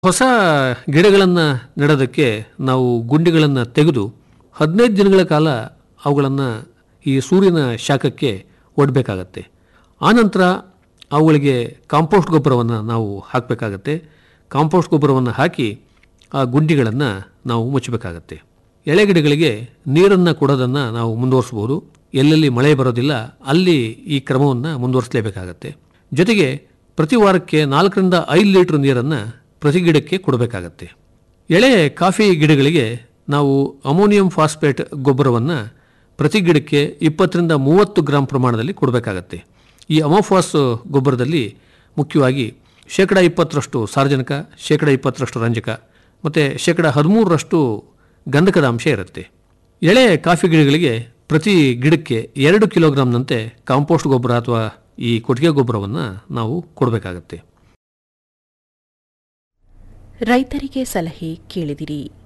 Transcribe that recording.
ಹೊಸ ಗಿಡಗಳನ್ನು ನೆಡೋದಕ್ಕೆ ನಾವು ಗುಂಡಿಗಳನ್ನು ತೆಗೆದು ಹದಿನೈದು ದಿನಗಳ ಕಾಲ ಅವುಗಳನ್ನು ಈ ಸೂರ್ಯನ ಶಾಖಕ್ಕೆ ಒಡ್ಡಬೇಕಾಗತ್ತೆ ಆನಂತರ ಅವುಗಳಿಗೆ ಕಾಂಪೋಸ್ಟ್ ಗೊಬ್ಬರವನ್ನು ನಾವು ಹಾಕಬೇಕಾಗತ್ತೆ ಕಾಂಪೋಸ್ಟ್ ಗೊಬ್ಬರವನ್ನು ಹಾಕಿ ಆ ಗುಂಡಿಗಳನ್ನು ನಾವು ಮುಚ್ಚಬೇಕಾಗತ್ತೆ ಎಳೆ ಗಿಡಗಳಿಗೆ ನೀರನ್ನು ಕೊಡೋದನ್ನು ನಾವು ಮುಂದುವರಿಸ್ಬೋದು ಎಲ್ಲೆಲ್ಲಿ ಮಳೆ ಬರೋದಿಲ್ಲ ಅಲ್ಲಿ ಈ ಕ್ರಮವನ್ನು ಮುಂದುವರಿಸಲೇಬೇಕಾಗತ್ತೆ ಜೊತೆಗೆ ಪ್ರತಿ ವಾರಕ್ಕೆ ನಾಲ್ಕರಿಂದ ಐದು ಲೀಟ್ರ್ ನೀರನ್ನು ಪ್ರತಿ ಗಿಡಕ್ಕೆ ಕೊಡಬೇಕಾಗತ್ತೆ ಎಳೆ ಕಾಫಿ ಗಿಡಗಳಿಗೆ ನಾವು ಅಮೋನಿಯಂ ಫಾಸ್ಫೇಟ್ ಗೊಬ್ಬರವನ್ನು ಪ್ರತಿ ಗಿಡಕ್ಕೆ ಇಪ್ಪತ್ತರಿಂದ ಮೂವತ್ತು ಗ್ರಾಂ ಪ್ರಮಾಣದಲ್ಲಿ ಕೊಡಬೇಕಾಗತ್ತೆ ಈ ಅಮೋಫಾಸ್ ಗೊಬ್ಬರದಲ್ಲಿ ಮುಖ್ಯವಾಗಿ ಶೇಕಡ ಇಪ್ಪತ್ತರಷ್ಟು ಸಾರ್ವಜನಿಕ ಶೇಕಡ ಇಪ್ಪತ್ತರಷ್ಟು ರಂಜಕ ಮತ್ತು ಶೇಕಡ ಹದಿಮೂರರಷ್ಟು ಗಂಧಕದ ಅಂಶ ಇರುತ್ತೆ ಎಳೆ ಕಾಫಿ ಗಿಡಗಳಿಗೆ ಪ್ರತಿ ಗಿಡಕ್ಕೆ ಎರಡು ಕಿಲೋಗ್ರಾಂನಂತೆ ಕಾಂಪೋಸ್ಟ್ ಗೊಬ್ಬರ ಅಥವಾ ಈ ಕೊಟ್ಟಿಗೆ ಗೊಬ್ಬರವನ್ನು ನಾವು ಕೊಡಬೇಕಾಗತ್ತೆ ರೈತರಿಗೆ ಸಲಹೆ ಕೇಳಿದಿರಿ